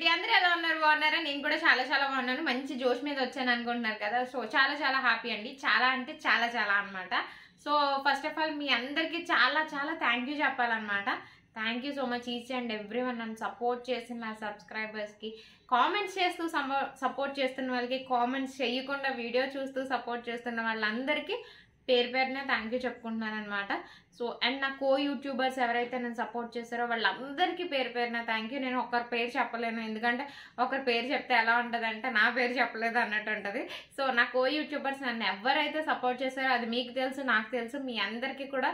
ఏంటి అందరూ ఎలా ఉన్నారు బాగున్నారా నేను కూడా చాలా చాలా బాగున్నాను మంచి జోష్ మీద వచ్చాను అనుకుంటున్నారు కదా సో చాలా చాలా హ్యాపీ అండి చాలా అంటే చాలా చాలా అన్నమాట సో ఫస్ట్ ఆఫ్ ఆల్ మీ అందరికీ చాలా చాలా థ్యాంక్ యూ చెప్పాలన్నమాట thank you so much each and every one నన్ను సపోర్ట్ చేసిన నా సబ్స్క్రైబర్స్కి కామెంట్స్ చేస్తూ సపోర్ట్ చేస్తున్న వాళ్ళకి కామెంట్స్ చేయకుండా వీడియో చూస్తూ సపోర్ట్ చేస్తున్న వాళ్ళందరికీ పేరు పేరునే థ్యాంక్ యూ చెప్పుకుంటున్నాను అనమాట సో అండ్ నా కో యూట్యూబర్స్ ఎవరైతే నన్ను సపోర్ట్ చేస్తారో వాళ్ళందరికీ పేరు పేరున థ్యాంక్ యూ నేను ఒకరి పేరు చెప్పలేను ఎందుకంటే ఒకరి పేరు చెప్తే ఎలా ఉంటుంది అంటే నా పేరు చెప్పలేదు అన్నట్టు ఉంటుంది సో నా కో యూట్యూబర్స్ నన్ను ఎవరైతే సపోర్ట్ చేస్తారో అది మీకు తెలుసు నాకు తెలుసు మీ అందరికీ కూడా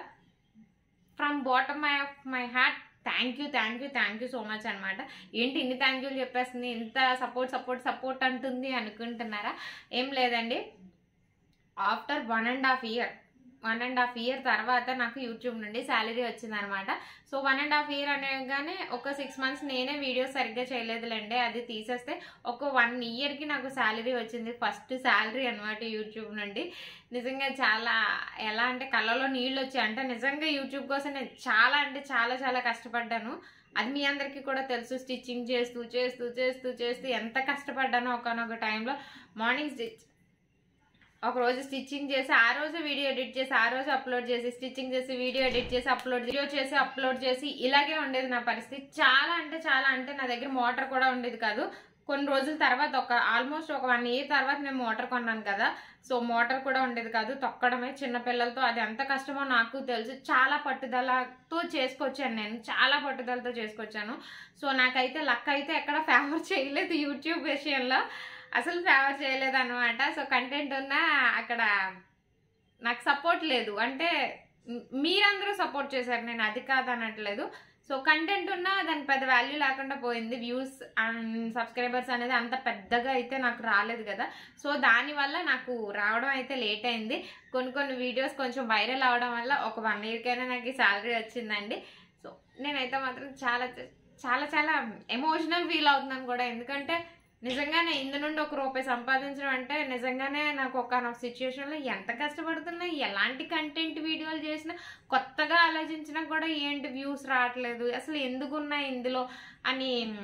from bottom my of my heart thank you thank you thank you so much అనమాట ఏంటి ఇన్ని థ్యాంక్ యూలు చెప్పేస్తుంది ఇంత సపోర్ట్ సపోర్ట్ సపోర్ట్ అంటుంది అనుకుంటున్నారా ఏం లేదండి after one and half year one and half year తర్వాత నాకు యూట్యూబ్ నుండి శాలరీ వచ్చిందనమాట so one and half year అనగానే ఒక సిక్స్ మంత్స్ నేనే వీడియోస్ సరిగ్గా చేయలేదులేండి అది తీసేస్తే ఒక వన్ ఇయర్కి నాకు శాలరీ వచ్చింది ఫస్ట్ శాలరీ అనమాట యూట్యూబ్ నుండి నిజంగా చాలా ఎలా అంటే కళ్ళలో నీళ్ళు వచ్చాయి అంటే నిజంగా యూట్యూబ్ కోసం నేను చాలా అంటే చాలా చాలా కష్టపడ్డాను అది మీ అందరికీ కూడా తెలుసు స్టిచ్చింగ్ చేస్తూ చేస్తూ చేస్తూ చేస్తూ ఎంత కష్టపడ్డానో ఒకనొక టైంలో మార్నింగ్ స్టిచ్ ఒక రోజు స్టిచ్చింగ్ చేసి ఆ రోజు వీడియో ఎడిట్ చేసి ఆ రోజు అప్లోడ్ చేసి స్టిచ్చింగ్ చేసి వీడియో ఎడిట్ చేసి అప్లోడ్ వీడియో చేసి అప్లోడ్ చేసి ఇలాగే ఉండేది నా పరిస్థితి చాలా అంటే చాలా అంటే నా దగ్గర మోటార్ కూడా ఉండేది కాదు కొన్ని రోజుల తర్వాత ఒక ఆల్మోస్ట్ ఒక వన్ ఇయర్ తర్వాత నేను మోటార్ కొన్నాను కదా సో మోటార్ కూడా ఉండేది కాదు తొక్కడమే చిన్న పిల్లలతో అది ఎంత కష్టమో నాకు తెలుసు చాలా పట్టుదలతో చేసుకొచ్చాను నేను చాలా పట్టుదలతో చేసుకొచ్చాను సో నాకైతే లక్ అయితే ఎక్కడ ఫేవర్ చేయలేదు యూట్యూబ్ విషయంలో అసలు ఫేవర్ చేయలేదు అనమాట సో కంటెంట్ ఉన్నా అక్కడ నాకు సపోర్ట్ లేదు అంటే మ్- మీరందరూ సపోర్ట్ చేశారు నేను అది కాదు అనట్లేదు సో కంటెంట్ ఉన్నా దాని పెద్ద వాల్యూ లేకుండా పోయింది వ్యూస్ అండ్ సబ్స్క్రైబర్స్ అనేది అంత పెద్దగా అయితే నాకు రాలేదు కదా సో దానివల్ల నాకు రావడం అయితే లేట్ అయింది కొన్ని కొన్ని వీడియోస్ కొంచెం వైరల్ అవడం వల్ల ఒక వన్ ఇయర్కైనా నాకు శాలరీ వచ్చిందండి సో నేనైతే మాత్రం చాలా చాలా చాలా ఎమోషనల్ ఫీల్ అవుతున్నాను కూడా ఎందుకంటే నిజంగానే ఇందు నుండి ఒక రూపాయి సంపాదించడం అంటే నిజంగానే నాకు ఒక సిచ్యువేషన్లో ఎంత కష్టపడుతున్నా ఎలాంటి కంటెంట్ వీడియోలు చేసినా కొత్తగా ఆలోచించినా కూడా ఏంటి వ్యూస్ రావట్లేదు అసలు ఎందుకున్నాయి ఇందులో అని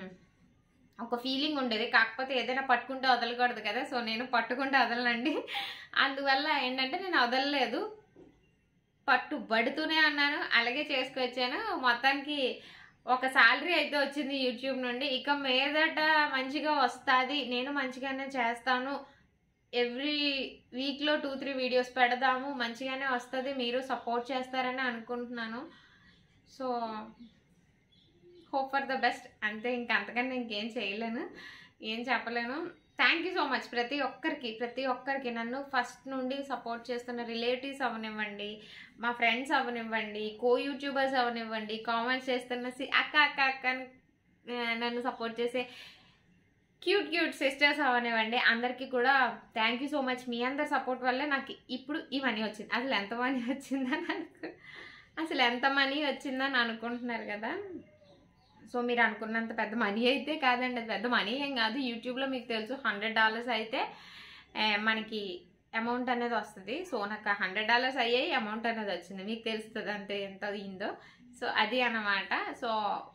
ఒక ఫీలింగ్ ఉండేది కాకపోతే ఏదైనా పట్టుకుంటే వదలకూడదు కదా సో నేను పట్టుకుంటే వదలనండి అందువల్ల ఏంటంటే నేను వదలలేదు పట్టుబడుతూనే అన్నాను అలాగే చేసుకొచ్చాను మొత్తానికి ఒక శాలరీ అయితే వచ్చింది యూట్యూబ్ నుండి ఇక మీదట మంచిగా వస్తుంది నేను మంచిగానే చేస్తాను ఎవ్రీ వీక్లో టూ త్రీ వీడియోస్ పెడదాము మంచిగానే వస్తుంది మీరు సపోర్ట్ చేస్తారని అనుకుంటున్నాను so hope for the best అంతే ఇంకా అంతకన్నా ఇంకేం చేయలేను ఏం చెప్పలేను థ్యాంక్ యూ సో మచ్ ప్రతి ఒక్కరికి ప్రతి ఒక్కరికి నన్ను ఫస్ట్ నుండి సపోర్ట్ చేస్తున్న రిలేటివ్స్ అవనివ్వండి మా ఫ్రెండ్స్ అవనివ్వండి కో యూట్యూబర్స్ అవనివ్వండి కామెంట్స్ చేస్తున్న సి- అక్క అక్క అక్క అని, ఆ, నన్ను సపోర్ట్ చేసే క్యూట్ క్యూట్ సిస్టర్స్ అవనివ్వండి అందరికీ కూడా థ్యాంక్ యూ సో మచ్ మీ అందరి సపోర్ట్ వల్లే నాకు ఇప్పుడు ఈ మనీ వచ్చింది అసలు ఎంత మనీ వచ్చిందని అనుకు అసలు ఎంత మనీ వచ్చిందని అనుకుంటున్నారు కదా సో మీరు అనుకున్నంత పెద్ద మనీ అయితే కాదండి అది పెద్ద మనీ ఏం కాదు యూట్యూబ్లో మీకు తెలుసు హండ్రెడ్ డాలర్స్ అయితే ఆ, మనకి అమౌంట్ అనేది వస్తుంది సో నాకు హండ్రెడ్ డాలర్స్ అయ్యాయి అమౌంట్ అనేది వచ్చింది మీకు తెలుస్తుంది అంతే ఎంత అయిందో సో అది అన్నమాట సో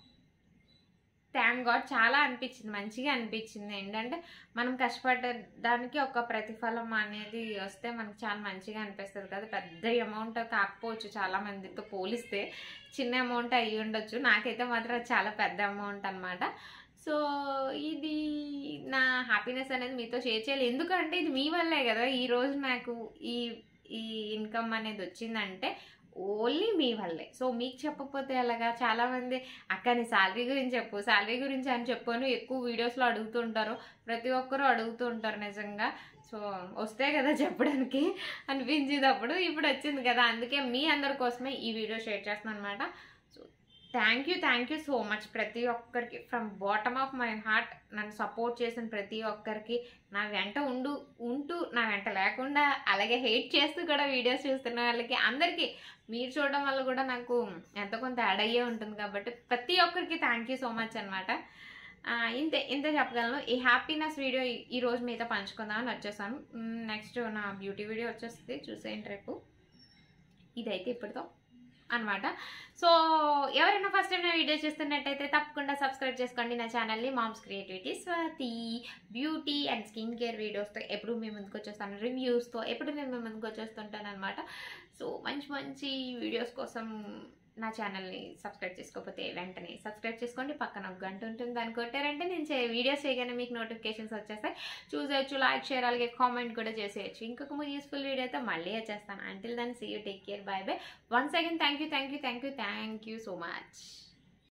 థ్యాంక్ గాడ్ చాలా అనిపించింది మంచిగా అనిపించింది ఏంటంటే మనం కష్టపడడానికి ఒక ప్రతిఫలం అనేది వస్తే మనకు చాలా మంచిగా అనిపిస్తుంది కదా పెద్ద అమౌంట్ కాకపోవచ్చు చాలా మందితో పోలిస్తే చిన్న అమౌంట్ అయ్యి ఉండొచ్చు నాకైతే మాత్రం అది చాలా పెద్ద అమౌంట్ అనమాట సో ఇది నా హ్యాపీనెస్ అనేది మీతో షేర్ చేయాలి ఎందుకంటే ఇది మీ వల్లే కదా ఈ రోజు నాకు ఈ ఈ ఇన్కమ్ అనేది వచ్చిందంటే ఓన్లీ మీ వల్లే సో మీకు చెప్పకపోతే ఎలాగా చాలా మంది అక్క నీ శాలరీ గురించి చెప్పు శాలరీ గురించి అని చెప్పాను ఎక్కువ వీడియోస్లో అడుగుతుంటారు ప్రతి ఒక్కరూ అడుగుతూ ఉంటారు నిజంగా సో వస్తే కదా చెప్పడానికి అనిపించేటప్పుడు ఇప్పుడు వచ్చింది కదా అందుకే మీ అందరి కోసమే ఈ వీడియో షేర్ చేస్తున్నాను అనమాట so thank you thank you so much ప్రతి ఒక్కరికి from bottom of my heart నన్ను సపోర్ట్ చేసిన ప్రతి ఒక్కరికి నా వెంట ఉండు ఉంటూ నా వెంట లేకుండా అలాగే హెయిట్ చేస్తూ కూడా వీడియోస్ చూస్తున్న వాళ్ళకి అందరికీ మీరు చూడడం వల్ల కూడా నాకు ఎంతో కొంత యాడ్ అయ్యే ఉంటుంది కాబట్టి ప్రతి ఒక్కరికి థ్యాంక్ యూ సో మచ్ అనమాట ఇంతే ఇంతే చెప్పగలను ఈ హ్యాపీనెస్ వీడియో ఈ- ఈ రోజు మీతో పంచుకుందామని వచ్చేసాను నెక్స్ట్ నా బ్యూటీ వీడియో వచ్చేస్తుంది చూసేయండి రేపు ఇదైతే ఇప్పటితో అనమాట సో ఎవరైనా ఫస్ట్ టైం నా వీడియో చూస్తున్నట్టయితే తప్పకుండా సబ్స్క్రైబ్ చేసుకోండి నా ఛానల్ని moms creativity Swathi beauty and skin care వీడియోస్తో ఎప్పుడు మేము ముందుకు వచ్చేస్తాను రివ్యూస్తో ఎప్పుడు నేను మేము ముందుకు వచ్చేస్తుంటాను అనమాట సో మంచి మంచి వీడియోస్ కోసం నా ఛానల్ని సబ్స్క్రైబ్ చేసుకోకపోతే వెంటనే సబ్స్క్రైబ్ చేసుకోండి పక్కన ఒక గంట ఉంటుంది దాన్ని కొట్టారంటే నేను చే వీడియోస్ చేయగానే మీకు నోటిఫికేషన్స్ వచ్చేస్తాయి చూసేయచ్చు లైక్ షేర్ అలాగే కామెంట్ కూడా చేసేయచ్చు ఇంకొక యూస్ఫుల్ వీడియోతో మళ్ళీ వచ్చేస్తాను until then see you take care bye bye once again thank you thank you thank you thank you so much